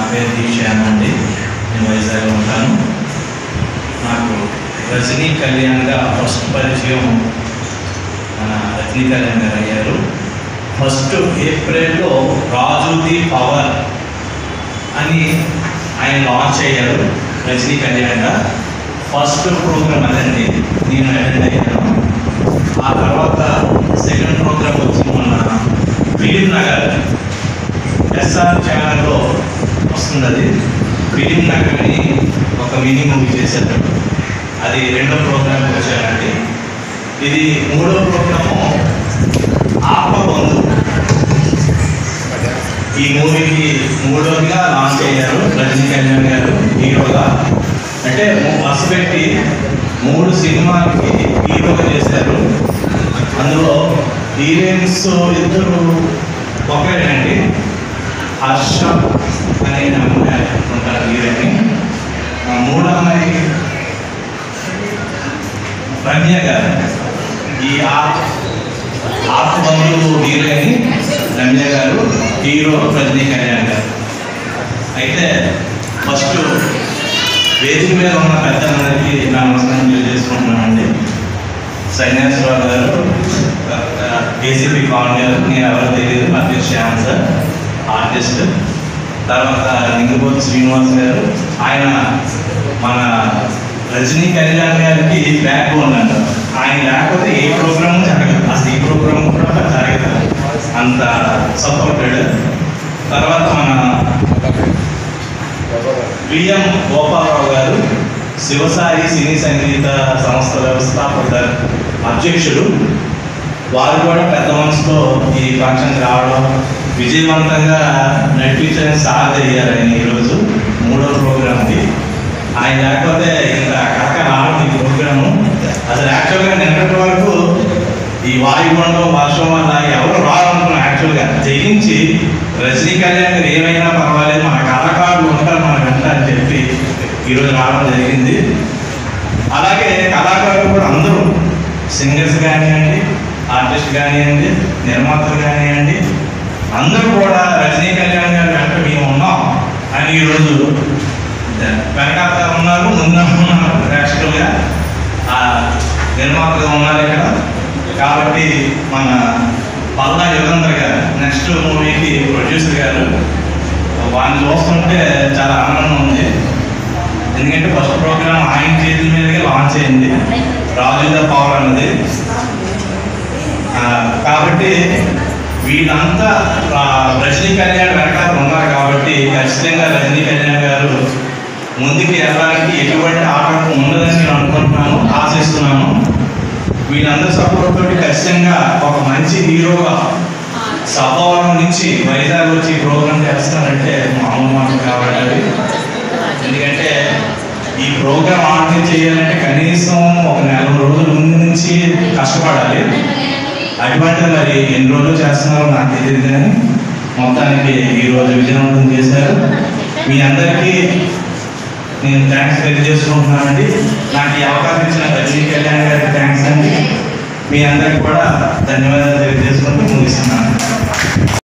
పేరు దీక్షాన్ అండి నేను వైజాగ్లో ఉంటాను నాకు రజనీ కళ్యాణ్గా ఫస్ట్ పరిచయం మన రజనీ కళ్యాణ్ గారు అయ్యారు ఫస్ట్ ఏప్రిల్లో రాజుది పవర్ అని ఆయన లాంచ్ అయ్యారు రజనీ కళ్యాణ్గా ఫస్ట్ ప్రోగ్రామ్ అదండి నేను అటెండ్ అయ్యాను ఆ తర్వాత సెకండ్ ప్రోగ్రామ్ వచ్చి మన ఫిలిం నగర్ ఎస్ఆర్ ఛానల్లో వస్తుంది అది ఫిలిం నగర్ అని ఒక మినీ మూవీ చేశారు అది రెండో ప్రోగ్రామ్కి వచ్చానండి ఇది మూడో ప్రోగ్రాము ఆపబంధు ఈ మూవీకి మూడోదిగా లాంచ్ అయ్యారు రజనీ కళ్యాణ్ గారు హీరోగా అంటే బస్సు పెట్టి మూడు సినిమాలకి హీరోగా చేశారు అందులో హీరోయిన్స్ ఇద్దరు ఒకరేనండి హర్ష అనే అమ్మాయి ఉంటారు హీరోయిన్ ఆ మూడో అమ్మాయి రమ్య గారు ఈ ఆ- ఆత్మబంధువు హీరోయిన్ రమ్య గారు హీరో రజనీ కళ్యాణ్ గారు అయితే ఫస్ట్ వేదిక మీద ఉన్న పెద్దలందరికీ నా నమస్కారం తెలియజేసుకుంటున్నానండి సైన్యాసరావు గారు ఏసీపీ కాంగ్రెస్ నేను ఎవరు తెలియదు నా పేరు శ్యామ్ సార్ ఆర్టిస్ట్ తర్వాత లింగపోతు శ్రీనివాస్ గారు ఆయన మన రజనీ కళ్యాణ్ గారికి బ్యాక్ బోన్ అంటారు ఆయన లేకపోతే ఏ ప్రోగ్రామ్ జరగదు అసలు ఈ ప్రోగ్రామ్ కూడా జరగదు అంత సపోర్టెడ్ తర్వాత మన విఎం గోపాలరావు గారు శివసాయి సినీ సంగీత సంస్థ వ్యవస్థాపక అధ్యక్షుడు వారు కూడా పెద్ద మనసుతో ఈ ఫంక్షన్కి రావడం విజయవంతంగా నడిపించడానికి సాధ అయ్యారు ఆయన ఈరోజు మూడో ప్రోగ్రామ్కి ఆయన లేకపోతే ఇంత కథ రావడం ఈ ప్రోగ్రాము అసలు యాక్చువల్గా నిన్నటి వరకు ఈ వాయుగుండం వర్షం వల్ల ఎవరు రావాలనుకున్న యాక్చువల్గా జయించి రజనీ కళ్యాణ్ గారు ఏమైనా పర్వాలేదు మన కళాకారులు ఉంటారు మన వెంట అని చెప్పి ఈరోజు రావడం జరిగింది అలాగే కళాకారులు కూడా అందరూ సింగర్స్ కానివ్వండి ఆర్టిస్ట్ కానివ్వండి నిర్మాతలు కానివ్వండి అందరూ కూడా రజనీ కళ్యాణ్ గారి వెంట మేము ఉన్నాం అని ఈరోజు వెనకాల ఉన్నారు ముందు ఉన్నారు ప్రేక్షకులుగా ఆ నిర్మాతగా ఉన్నారు ఇక్కడ కాబట్టి మన పల్లా యుగంధర్ గారు నెక్స్ట్ మూవీకి ప్రొడ్యూసర్ గారు వాడిని చూస్తుంటే చాలా ఆనందం ఉంది ఎందుకంటే ఫస్ట్ ప్రోగ్రామ్ ఆయన చేతుల మీదకే లాంచ్ అయింది రాజుద పవర్ అన్నది ఆ, కాబట్టి వీళ్ళంతా ఆ, రజనీ కళ్యాణ్ వెనకాల ఉన్నారు కాబట్టి ఖచ్చితంగా రజనీ కళ్యాణ్ గారు ముందుకు వెళ్ళడానికి ఎటువంటి ఆటంకం ఉండదని నేను అనుకుంటున్నాను ఆశిస్తున్నాను వీళ్ళందరి సపోర్ట్ తోటి ఖచ్చితంగా ఒక మంచి హీరోగా సభవరం నుంచి వైజాగ్ వచ్చి ప్రోగ్రామ్ చేస్తానంటే మామూలు మాట కాబట్టి అది. ఎందుకంటే ఈ ప్రోగ్రామ్ ఆర్గనైజ్ చేయాలంటే కనీసం ఒక నెల రోజుల ముందు నుంచి కష్టపడాలి అటువంటి మరి ఎన్ని రోజులు చేస్తున్నారో నాకు తెలియదు కానీ మొత్తానికి ఈ రోజు విజయవంతం చేశారు మీ అందరికీ నేను థ్యాంక్స్ తెలియజేసుకుంటున్నానండి నాకు ఈ అవకాశం ఇచ్చిన రజనీ కళ్యాణ్ గారికి థ్యాంక్స్ అండి మీ అందరికి కూడా ధన్యవాదాలు తెలియజేసుకుంటూ ముగిస్తున్నాను